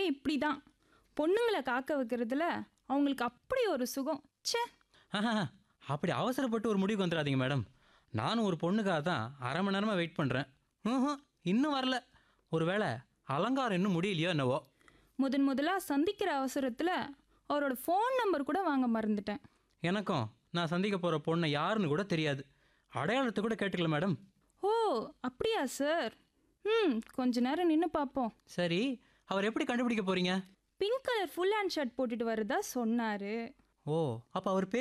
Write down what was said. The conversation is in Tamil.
இப்படி தான் பொண்ணுங்களை காக்க வைக்கிறதுல அவங்களுக்கு அப்படி ஒரு சுகம் ச்சே ஆஹா அப்படி அவசரப்பட்டு ஒரு முடிவுக்கு வந்துடாதீங்க மேடம் நானும் ஒரு பொண்ணுக்காக தான் அரை மணி நேரமாக வெயிட் பண்ணுறேன் ம் இன்னும் வரல ஒருவேளை அலங்காரம் இன்னும் முடியலையோ என்னவோ முதன் முதலாக சந்திக்கிற அவசரத்தில் அவரோட ஃபோன் நம்பர் கூட வாங்க மறந்துட்டேன் எனக்கும் நான் சந்திக்க போகிற பொண்ணை யாருன்னு கூட தெரியாது அடையாளத்தை கூட கேட்டுக்கல மேடம் ஓ அப்படியா சார் ம் கொஞ்ச நேரம் நின்று பார்ப்போம் சரி அவர் எப்படி கண்டுபிடிக்க போகிறீங்க pink colour full hand shirt போட்டுட்டு வரதா சொன்னார் ஓ அப்போ அவர் பேர்